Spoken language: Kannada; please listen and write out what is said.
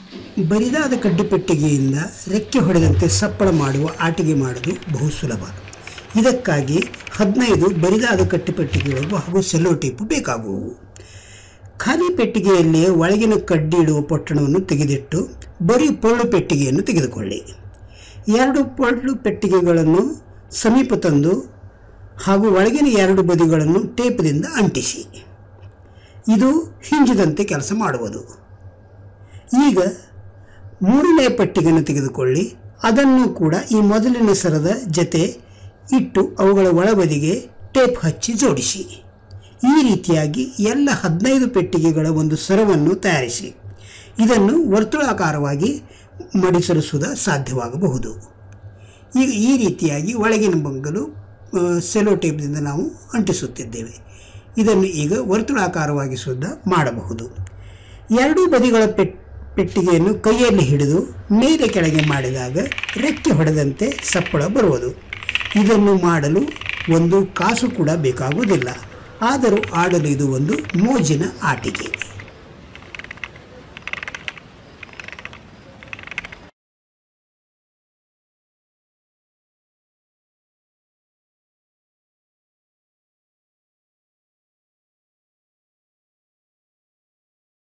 ಬರಿದಾದ ಕಡ್ಡಿಪೆಟ್ಟಿಗೆಯಿಂದ ರೆಕ್ಕೆ ಹೊಡೆದಂತೆ ಸಪ್ಪಳ ಮಾಡುವ ಆಟಿಕೆ ಮಾಡುವುದು ಬಹು ಸುಲಭ ಇದಕ್ಕಾಗಿ ಹದಿನೈದು ಬರಿದಾದ ಕಟ್ಟಿಪೆಟ್ಟಿಗೆಗಳು ಹಾಗೂ ಸೆಲ್ಲೋ ಟೇಪು ಬೇಕಾಗುವು ಖಾಲಿ ಪೆಟ್ಟಿಗೆಯಲ್ಲಿ ಒಳಗಿನ ಕಡ್ಡಿ ಇಡುವ ಪೊಟ್ಟಣವನ್ನು ತೆಗೆದಿಟ್ಟು ಬರೀ ಪೊಳ್ಳು ಪೆಟ್ಟಿಗೆಯನ್ನು ತೆಗೆದುಕೊಳ್ಳಿ ಎರಡು ಪೊಳ್ಳು ಪೆಟ್ಟಿಗೆಗಳನ್ನು ಸಮೀಪ ತಂದು ಹಾಗೂ ಒಳಗಿನ ಎರಡು ಬದಿಗಳನ್ನು ಟೇಪ್ದಿಂದ ಅಂಟಿಸಿ ಇದು ಹಿಂಜಿದಂತೆ ಕೆಲಸ ಮಾಡುವುದು ಈಗ ಮೂರನೇ ಪೆಟ್ಟಿಗೆಯನ್ನು ತೆಗೆದುಕೊಳ್ಳಿ ಅದನ್ನು ಕೂಡ ಈ ಮೊದಲಿನ ಸರದ ಜತೆ ಇಟ್ಟು ಅವುಗಳ ಒಳಬದಿಗೆ ಟೇಪ್ ಹಚ್ಚಿ ಜೋಡಿಸಿ ಈ ರೀತಿಯಾಗಿ ಎಲ್ಲ ಹದಿನೈದು ಪೆಟ್ಟಿಗೆಗಳ ಒಂದು ಸರವನ್ನು ತಯಾರಿಸಿ ಇದನ್ನು ವರ್ತುಳಾಕಾರವಾಗಿ ಮಡಿಸಲು ಸುಧಾ ಸಾಧ್ಯವಾಗಬಹುದು ಈಗ ಈ ರೀತಿಯಾಗಿ ಒಳಗಿನ ಬಂಗಲು ಆ, ಸೆಲೋ ಟೇಪ್ನಿಂದ ನಾವು ಅಂಟಿಸುತ್ತಿದ್ದೇವೆ ಇದನ್ನು ಈಗ ವರ್ತುಳಾಕಾರವಾಗಿ ಸುದ್ದ ಮಾಡಬಹುದು ಎರಡೂ ಬದಿಗಳ ಪೆಟ್ ಪೆಟ್ಟಿಗೆಯನ್ನು ಕೈಯಲ್ಲಿ ಹಿಡಿದು ಮೇಲೆ ಕೆಳಗೆ ಮಾಡಿದಾಗ ರೆಕ್ಕೆ ಹೊಡೆದಂತೆ ಸಪ್ಪಳ ಬರುವುದು ಇದನ್ನು ಮಾಡಲು ಒಂದು ಕಾಸು ಕೂಡ ಬೇಕಾಗುವುದಿಲ್ಲ ಆದರೂ ಆಡಲು ಇದು ಒಂದು ಮೋಜಿನ ಆಟಿಕೆ